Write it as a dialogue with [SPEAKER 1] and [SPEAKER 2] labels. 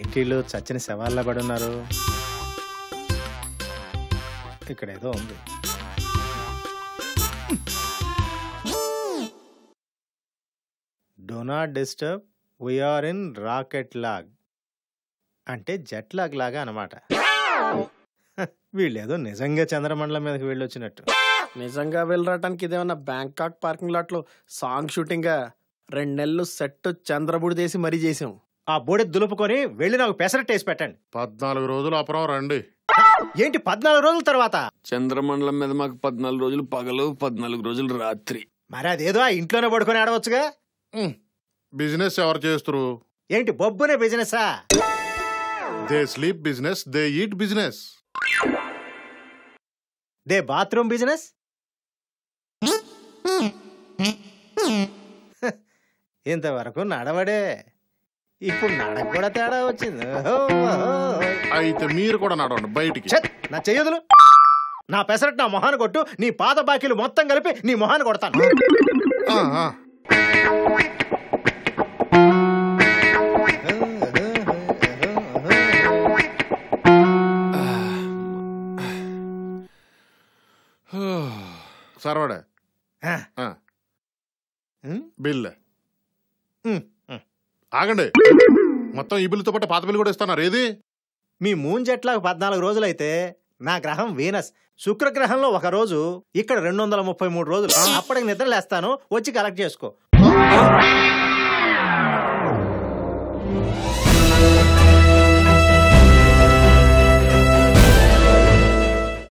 [SPEAKER 1] కిటికీలు చచ్చిన శవాల్లో పడి ఉన్నారు ఇక్కడ ఏదో ఉంది do not disturb we're in rocket lag అంటే జెట్ లాగ్ లాగా అనమాట వీళ్ళేదో నిజంగా చంద్రమండలం మీదకి వెళ్ళొచ్చినట్టు
[SPEAKER 2] నిజంగా వెళ్ళరాటానికి ఇదేమన్నా బ్యాంకాక్ పార్కింగ్ లాట్ లో సాంగ్ షూటింగ్ గా రెండు నెలలు సెట్ చంద్రబుడి చేసి మరీ చేసాం
[SPEAKER 1] ఆ బోడె దులుపుకొని వెళ్ళి నాకు పెసరట్ వేసి పెట్టండి
[SPEAKER 3] పద్నాలుగు రోజులు అపురం రండి
[SPEAKER 1] ఏంటి పద్నాలుగు రోజుల తర్వాత
[SPEAKER 4] చంద్రమండలం మీద మాకు పద్నాలుగు రోజులు పగలు పద్నాలుగు రోజులు రాత్రి
[SPEAKER 1] మరి అదేదో ఆ ఇంట్లోనే పడుకొని ఆడవచ్చుగా
[SPEAKER 3] బిజినెస్ ఎవరు చేస్తారు
[SPEAKER 1] ఏంటి బొబ్బునే బిజినెసా
[SPEAKER 3] they sleep business they eat business
[SPEAKER 1] they bathroom business ఇంతవరకు నడవడే ఇప్పుడు నడక కూడా తేడా వచ్చింది ఓహో, ఓహో.
[SPEAKER 3] అయితే మీరు కూడా నడవండి బయటికి
[SPEAKER 1] ఛత్, నా చెయ్యదులు నా పెసరట్ నా మొహాన్ని కొట్టు నీ పాత బాకీలు మొత్తం కలిపి నీ మొహాన్ని కొడతాను
[SPEAKER 3] ఆ, ఆ. సర్వడే
[SPEAKER 1] ఆ,
[SPEAKER 3] ఆ,
[SPEAKER 1] ఉమ్,
[SPEAKER 3] బిల్
[SPEAKER 1] ఉమ్, ఉమ్.
[SPEAKER 3] ఆగండి మొత్తం ఈ బిల్లుతో పాటు పాత బిల్లు కూడా ఇస్తున్నారు ఏది
[SPEAKER 1] మీ మూన్ జెట్లాకు పద్నాలుగు రోజులైతే నా గ్రహం వీనస్ శుక్రగ్రహంలో ఒక రోజు ఇక్కడ రెండు వందల ముప్పై మూడు రోజులు అప్పటికి నిద్ర లేస్తాను వచ్చి కలెక్ట్ చేసుకో